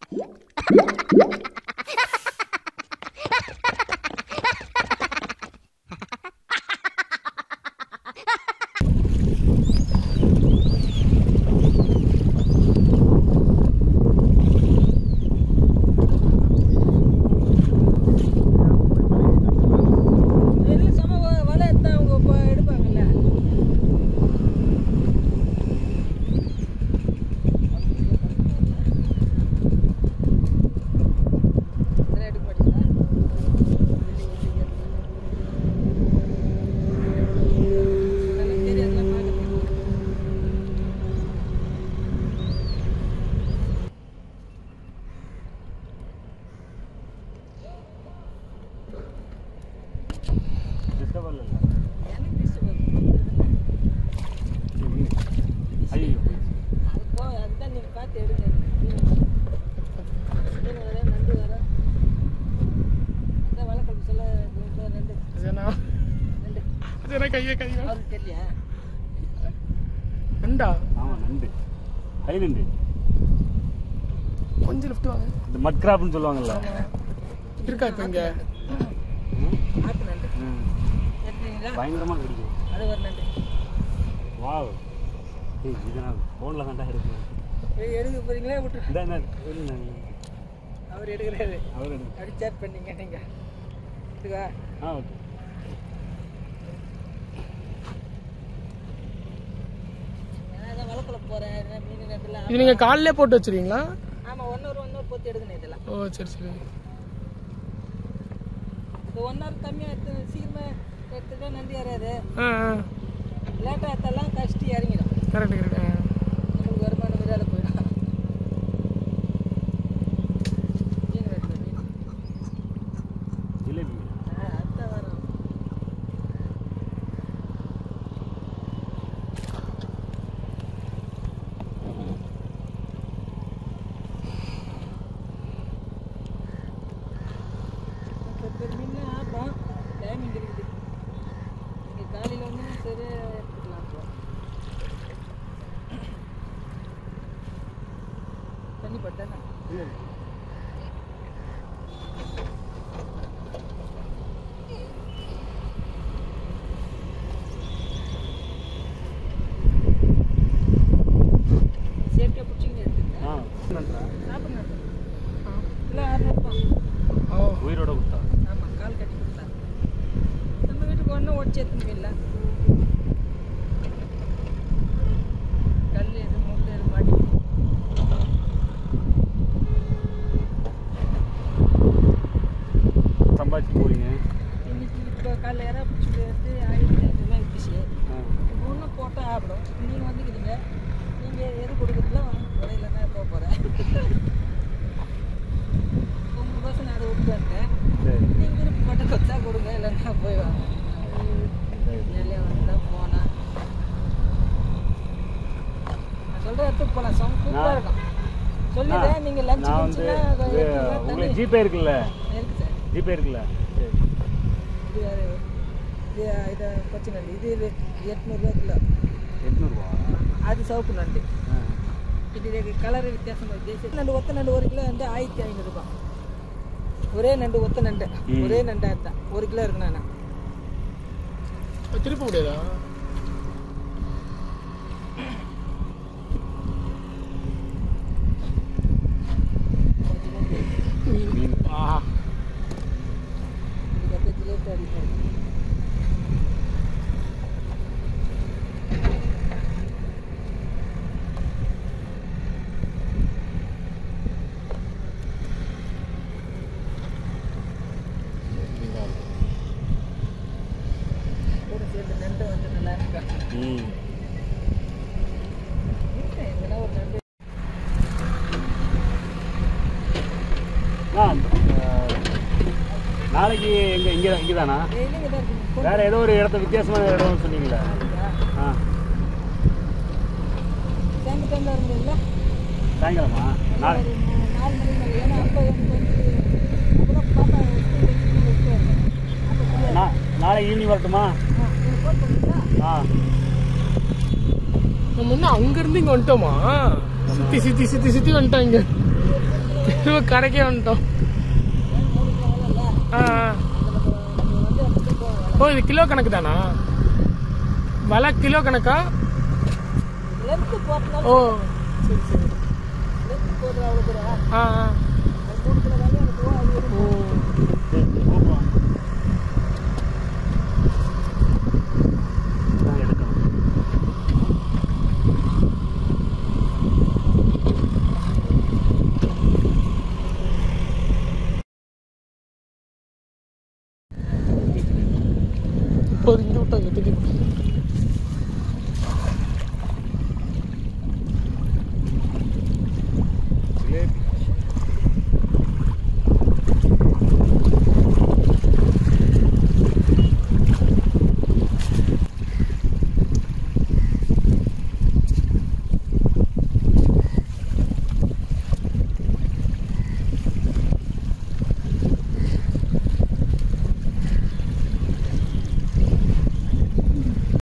இது சம வ- வலை எடுத்தா அவங்க இப்போ எடுப்பாங்கல்ல இதெல்லாம் எடுக்க மாட்டீங்களா இதெல்லாம் தெரியாதுலாம் பார்க்கறதுக்கு டிஸ்டர்ப் இல்லை எனக்கு disturb ஐயோ அது போ அதுதான் நீங்கள் பார்த்து எடுங்க மீன் மீன் வர நண்டு வர அதான் வழக்கம் சொல்ல இப்ப ரெண்டு அஜனா ரெண்டு அஜனா கையை கையா அவருக்கு தெரியலையா ரெண்டா ஆமாம் நண்டு ஐ நண்டு கொஞ்சம் லிஃப்ட் வாங்க இந்த மட் கிராப்னு சொல்லுவாங்கல்ல இருக்கா இப்போ இங்கே ஆட்டு நண்டு ம். எடுத்தீங்களா பயங்கரமாக கிடைக்கும் அது ஒரு நண்டு வாவ் ஏய் இது நான் ஃபோனில் தான்டா எடுக்கணும் ஏய், எடுக்க போறீங்களா விட்டு இந்த என்ன இல்லை, அவர் எடுக்கிறாரு அவர் எடுங்க அப்படி சேட் பண்ணீங்க நீங்க இதுவா ஆ ஓகே நான் அதான் வளர்க்கல போறேன் என்ன மீன் நண்டுலாம் இது நீங்கள் காலிலே போட்டு வச்சிருக்கீங்களா ஆமா ஒன் ஹவர் ஒன் ஹவர் போட்டு எடுக்கணும் இதெல்லாம் ஓ சரி சரி இப்போ ஒன் ஹவர் கம்மியாக எடுத்து சீக்கிரமா எடுத்துட்டா நண்டு ஏறாது ஆ ஆ லேட்டாக எடுத்தாலாம் கஷ்டி இறங்கிடும் கரெக்ட் கரெக்ட் நம்மளுக்கு வருமானம் இல்லாத போயிடும் மீன் வெட்டணும் மீன் ஜிலேபி ஆ அதுதான் வரும் பெரிய மீன் ஆப்போம் டைமிங் இருக்குது நீங்கள் காலையில் வந்து சரியாக எடுத்துக்கலாம் இப்போ தண்ணி பட்டானே சேஃப்டியாக பிடிச்சிங்க எடுத்துங்க ஆ நன்றா சாப்பிடுங்க இல்லை அறுநூறுபா ஓ உயிரோட கொடுத்தா ஆமாம் கால் கட்டி கொடுத்தாரு நம்ம வீட்டுக்கு ஒன்றும் ஒடிச்சு எடுத்துன்னு போயிடலாம் கல் எது மூட்டை எது மாட்டி சம்பாதிச்சு போறீங்க இன்னைக்கு இப்போ காலைல இறா பிடிச்சிட்டு வந்து ஆயிரத்தி ஐநூறுரூவா விட்டுச்சு ஆ இப்போ இன்னும் போட்டால் ஆகணும் நீங்கள் வந்துக்கிறீங்க நீங்கள் எது கொடுக்குறதுல விலையில தான் போக போகிறேன் உங்கள் பசங்க அதை விட்டு வந்துட்டேன் சரி நீங்கள் விருப்பப்பட்ட கொத்தா கொடுங்க இல்லைன்னா போய் வாங்க சரி வெளியே வந்தால் போனால் நான் சொல்கிற இடத்துக்கு போகலாம் சம் சூப்பராக இருக்கும் சொல்லிடுறேன் நீங்கள் லஞ்ச் நான் வந்து லஞ்சுலாம் இது உங்களுக்கு ஜிபே இருக்குல்ல இருக்கு சார் ஜிபே இருக்குல்ல சரி இது வேறு இது இதை பச்சை நண்டு இது இது எட்நூறுரூவா கிலோ எட்நூறுவா அது சிவப்பு நண்டு ஆ இது கலர் வித்தியாசமாக தேசிய நண்டு ஒத்த நண்டு ஒரு கிலோ வந்து ஆயிரத்தி ஐநூறுரூபா ஒரே நண்டு ஒத்த நண்டு ம். ஒரே நண்டு அதுதான் ஒரு கிலோ இருக்குண்ணா திருப்ப முடியாதா மீன் ஆஹா இதுக்கு அப்படியே ஜிலேபி அடிப்பாரு கூட சேர்ந்து நண்டு வந்து நல்லா இருக்கும் ம் இருக்கேன் இதெல்லாம் ஒரு நண்டு ஆ ஆ, நாளைக்கு எங்க இங்கே இங்கே தானா டெய்லியும் தான் இருக்குங்க வேற ஏதோ ஒரு இடத்த வித்தியாசமான இடம்னு சொன்னீங்களே ஆ சாயங்காலம் டைமில் இருந்ததுல சாயங்காலமா நாளை ஒரு மூணு- நாலு மணி மேலே ஏன்னா அப்போ எனக்கு வந்து அப்போ பாப்பா ஸ்கூல் வச்சுட்டு வரேன் அப்போ சொல்லுவாரு நா நாளைக்கு ஈவினிங் வரட்டுமா ஆ நீங்கள் ஃபோன் பண்ணுறீங்களா ஆ நம்ம இன்னும் அங்கேருந்து இங்கே வந்துட்டோமா சுற்றி சுற்றி சுற்றி சுற்றி வந்துட்டோம் இங்கே திரும்ப கடைக்கே வந்துட்டோம் மூணு கிலோ இல்ல ஆ ஆ. நம்ம வந்து அப்படி போவோம் ஓ இது கிலோ கணக்கு தானா விலை கிலோ கணக்கா லெஃப்ட் போறதுனால ஓ சரி சரி லெஃப்ட் போடுற அவ்வளோ தூரம் ஆ ஆ அது மூணு கிலோ வேலையை எனக்கு போவோம் அது ஒரு ஓ சரி சரி போப்போம் இதான் எடுக்கணும் இப்போ இங்கே விட்டாங்க திடீர்னு